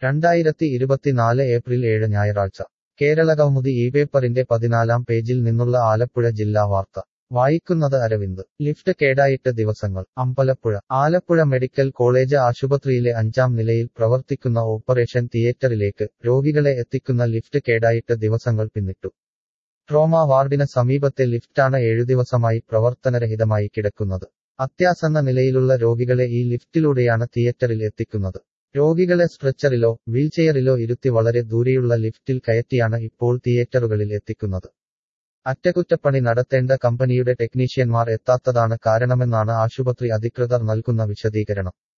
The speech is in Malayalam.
രണ്ടായിരത്തി ഇരുപത്തിനാല് ഏപ്രിൽ ഏഴ് ഞായറാഴ്ച കേരളകൗമുദി ഈ പേപ്പറിന്റെ പതിനാലാം പേജിൽ നിന്നുള്ള ആലപ്പുഴ ജില്ലാ വാർത്ത വായിക്കുന്നത് അരവിന്ദ് ലിഫ്റ്റ് കേടായിട്ട് ദിവസങ്ങൾ അമ്പലപ്പുഴ ആലപ്പുഴ മെഡിക്കൽ കോളേജ് ആശുപത്രിയിലെ അഞ്ചാം നിലയിൽ പ്രവർത്തിക്കുന്ന ഓപ്പറേഷൻ തിയേറ്ററിലേക്ക് രോഗികളെ എത്തിക്കുന്ന ലിഫ്റ്റ് കേടായിട്ട് ദിവസങ്ങൾ പിന്നിട്ടു ട്രോമ വാർഡിന് സമീപത്തെ ലിഫ്റ്റാണ് ഏഴുദിവസമായി പ്രവർത്തനരഹിതമായി കിടക്കുന്നത് അത്യാസന്ന നിലയിലുള്ള രോഗികളെ ഈ ലിഫ്റ്റിലൂടെയാണ് തിയേറ്ററിൽ എത്തിക്കുന്നത് രോഗികളെ സ്ട്രെച്ചറിലോ വീൽചെയറിലോ ഇരുത്തി വളരെ ദൂരെയുള്ള ലിഫ്റ്റിൽ കയറ്റിയാണ് ഇപ്പോൾ തിയേറ്ററുകളിൽ എത്തിക്കുന്നത് അറ്റകുറ്റപ്പണി നടത്തേണ്ട കമ്പനിയുടെ ടെക്നീഷ്യന്മാർ എത്താത്തതാണ് കാരണമെന്നാണ് ആശുപത്രി അധികൃതർ നൽകുന്ന വിശദീകരണം